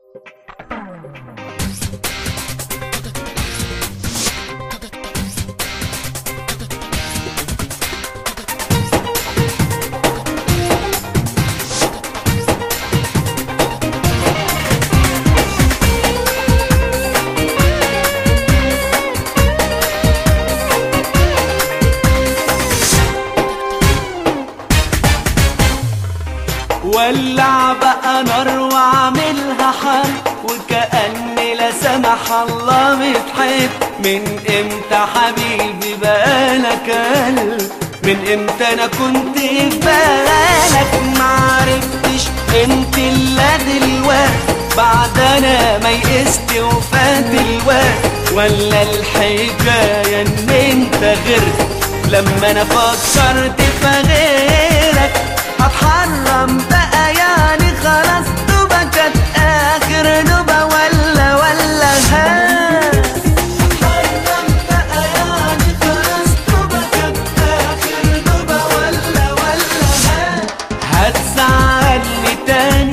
ولع بقى نار واعملها حرب وكأني لا سمح الله متحب من امتى حبيبي بقالك قلب من امتى انا كنت في بالك معرفتش انت الا دلوقتي بعد انا ما يئست وفات الوقت ولا الحكايه ان انت غيرت لما انا فكرت في غيرك هتحرم بقى يعني خلاص دوبة كانت اخر نوبة ولا ولا ها هتحرم بقى يعني خلاص دوبة كانت اخر نوبة ولا ولا ها هتزعلني تاني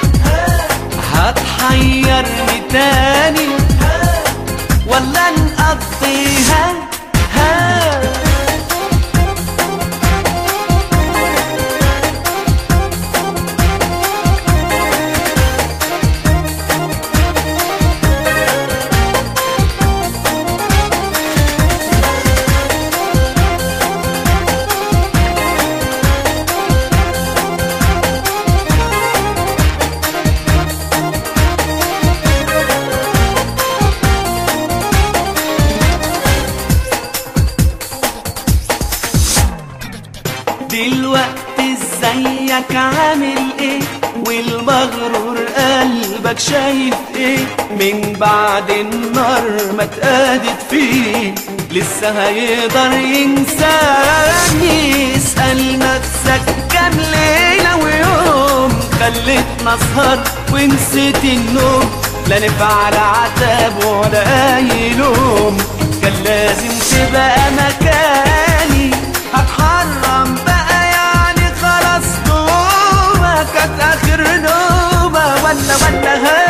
هتحيرني تاني ولا نقضيها ها دلوقتي ازيك عامل ايه والمغرور قلبك شايف ايه من بعد النار ما اتقادت فيه لسه هيقدر ينساني اسأل نفسك كام ليلة ويوم خليتنا اسهر ونسيت النوم لا نفع لا عتاب ولا اي لوم كان لازم تبقى مكاني هتحرم بقى يعني خلاص نومة كانت اخر نومة ولا ولا ها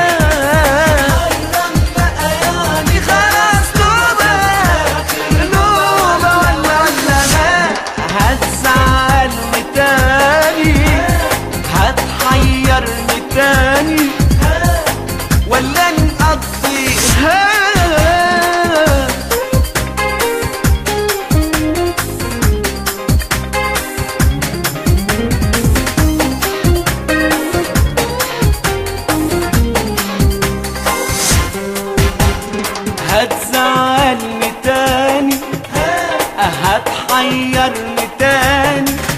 يعني خلاص نومة نومة ولا ولا ها هتزعلني تاني هتحيرني تاني ولا نقضيها هتزعلني تاني هتحيرني تاني